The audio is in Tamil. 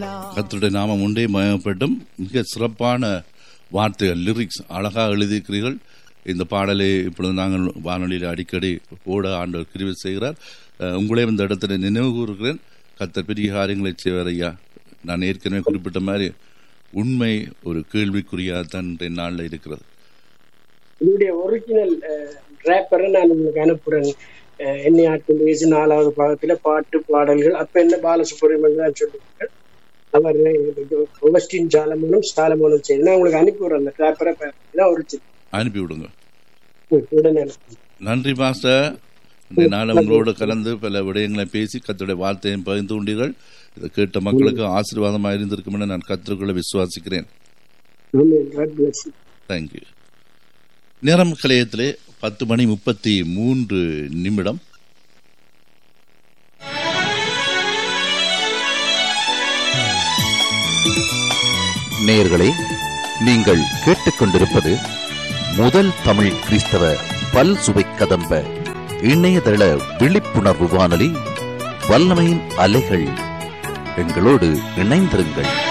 கர்த்தருடைய நாமம் உண்டே மயப்பட்டும் மிக சிறப்பான வார்த்தைகள் லிரிக்ஸ் அழகாக எழுதியிருக்கிறீர்கள் இந்த பாடலை இப்பொழுது நாங்கள் வானொலியில் அடிக்கடி போட ஆண்டவர் கிருவி செய்கிறார் அஹ், உங்களையும் இந்த இடத்துல நினைவு கூறுகிறேன் கர்த்தர் பெரிய காரியங்களை செய்வார் ஐயா நான் ஏற்கனவே குறிப்பிட்ட மாதிரி உண்மை ஒரு கேள்விக்குறியாக தான் இன்றைய நாளில் இருக்கிறது என்னுடைய ஒரிஜினல் ரேப்பரை நான் உங்களுக்கு அனுப்புறேன் அஹ், என்னை ஆட்கள் வயசு நாலாவது பாகத்துல பாட்டு பாடல்கள் அப்ப என்ன பாலசுப்ரமணியம் தான் சொல்லுவாங்க அவர் ஒகஸ்டின் சாலமோனும் சாலமோனும் சரி நான் உங்களுக்கு அனுப்பி விடுறேன் அந்த ரேப்பரை தான் ஒரிஜினல் அனுப்பி விடுங்க உடனே அனுப்புறேன். நன்றி மாஸ்டர் இந்த நாள் உங்களோடு கலந்து பல விடயங்களை பேசி கத்துடைய வார்த்தையும் பகிர்ந்து கொண்டீர்கள் இதை கேட்ட மக்களுக்கு ஆசீர்வாதமாக இருந்திருக்கும் என நான் கற்றுக்கொள்ள விசுவாசிக்கிறேன் Amen. God bless you. Thank you நேரம் கலையத்திலே பத்து மணி முப்பத்தி மூன்று நிமிடம் நேயர்களே நீங்கள் கேட்டுக்கொண்டிருப்பது முதல் தமிழ் கிறிஸ்தவ பல் சுவை கதம்ப இணையதள விழிப்புணர்வு வானொலி வல்லமையின் அலைகள் எங்களோடு இணைந்திருங்கள்